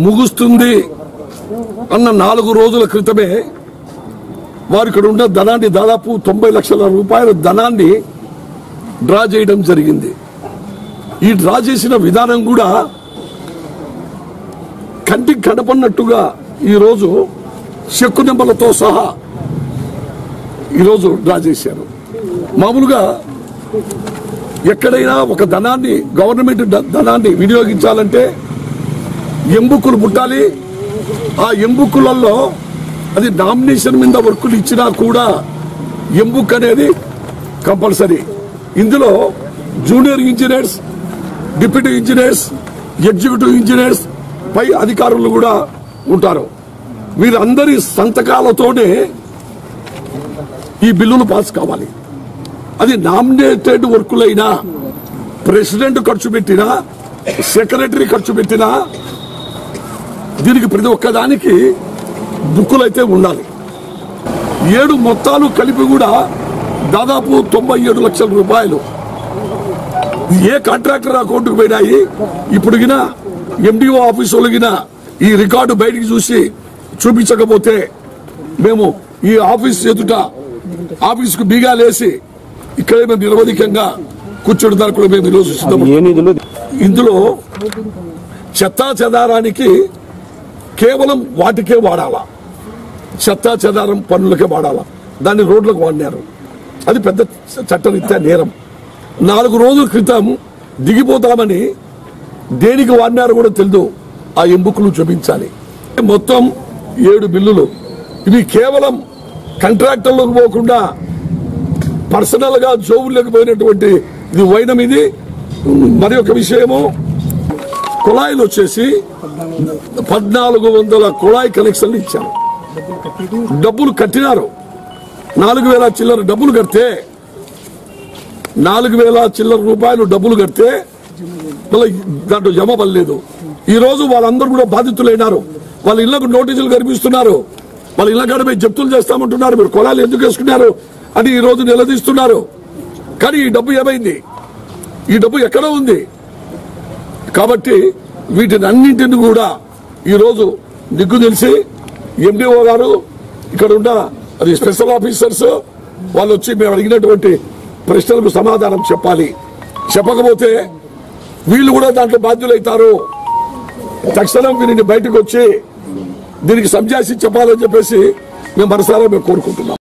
ముగుస్తుంది అన్న నాలుగు రోజుల క్రితమే వారు ఇక్కడ ఉన్న ధనాన్ని దాదాపు తొంభై లక్షల రూపాయల ధనాన్ని డ్రా చేయడం జరిగింది ఈ డ్రా చేసిన విధానం కూడా కంటికి కనపడినట్టుగా ఈరోజు చెక్కు నెంబర్లతో సహా ఈరోజు డ్రా చేశారు మామూలుగా ఎక్కడైనా ఒక ధనాన్ని గవర్నమెంట్ ద- ధనాన్ని వినియోగించాలంటే ఎంబుకులు పుట్టాలి ఆ ఎంబుకులలో అది నామినేషన్ మీద వర్కులు ఇచ్చినా కూడా ఎంబుక్ అనేది కంపల్సరీ ఇందులో junior engineers deputy engineers executive engineers పై అధికారులు కూడా ఉంటారు వీరందరి సంతకాలతోనే ఈ బిల్లులు పాస్ కావాలి అది నామినేటెడ్ వర్కులైనా ప్రెసిడెంట్ ఖర్చు పెట్టినా సెక్రటరీ ఖర్చు పెట్టినా దీనికి ప్రతి ఒక్కదానికి బుక్కులు అయితే ఉండాలి ఏడు మొత్తాలు కలిపి కూడా దాదాపు తొంభై ఏడు లక్షల రూపాయలు ఏ కాంట్రాక్టర్ అకౌంట్కి పోయినాయి ఇప్పుడు గిన ఎండిఓ ఆఫీసులు గిన ఈ రికార్డు బయటికి చూసి చూపించకపోతే మేము ఈ ఆఫీస్ ఎదుట ఆఫీసుకు బీగాలేసి ఇక్కడే మేము నిరవధికంగా కూర్చోడం దానికి కూడా మేము ఈరోజు సిద్ధం ఏ నిధులు ఇందులో చెత్తా చెదారానికి కేవలం వాటికే వాడాలా చెత్తా చెదారం పనులకే వాడాలా దాన్ని రోడ్లకు వాడినారు అది పెద్ద చట్టరీత్యా నేరం నాలుగు రోజుల క్రితం దిగిపోతామని దేనికి వాడినారో కూడా తెలియదు ఆ ఎంబుకులు చూపించాలి మొత్తం ఏడు బిల్లులు ఇవి కేవలం కాంట్రాక్టర్లకు పోకుండా పర్సనల్ గా జోబుల్లోకి పోయినటువంటి ఇది వైనం ఇది మరి ఒక విషయము కుళాయిలు వచ్చేసి పద్నాలుగు వందల కుళాయి కనెక్షన్లు ఇచ్చారు డబ్బులు కట్టినారు నాలుగు వేల చిల్లర డబ్బులు కడితే నాలుగు వేల చిల్లర రూపాయలు డబ్బులు కడితే మళ్ళీ దాంట్లో జమ పడలేదు ఈ రోజు వాళ్ళందరూ కూడా బాధితులైనారు వాళ్ళ ఇళ్లకు నోటీసులు కనిపిస్తున్నారు వాళ్ళ ఇళ్ల కాడ జప్తులు చేస్తామంటున్నారు మీరు కులాలు ఎందుకు వేసుకున్నారు అని ఈ రోజు నిలదీస్తున్నారు కానీ ఈ డబ్బు ఏమైంది ఈ డబ్బు ఎక్కడ ఉంది కాబట్టి వీటిని అన్నింటిని కూడా ఈరోజు దిగ్గు తెలిసి ఎండిఓ గారు ఇక్కడ ఉన్న అది స్పెషల్ ఆఫీసర్స్ వాళ్ళు వచ్చి మేము అడిగినటువంటి ప్రశ్నలకు సమాధానం చెప్పాలి చెప్పకపోతే వీళ్ళు కూడా దాంట్లో బాధ్యులైతారు తక్షణం వీరిని బయటకు వచ్చి దీనికి సంజాసి చెప్పాలని చెప్పేసి మేము మనసారా మేము కోరుకుంటున్నాం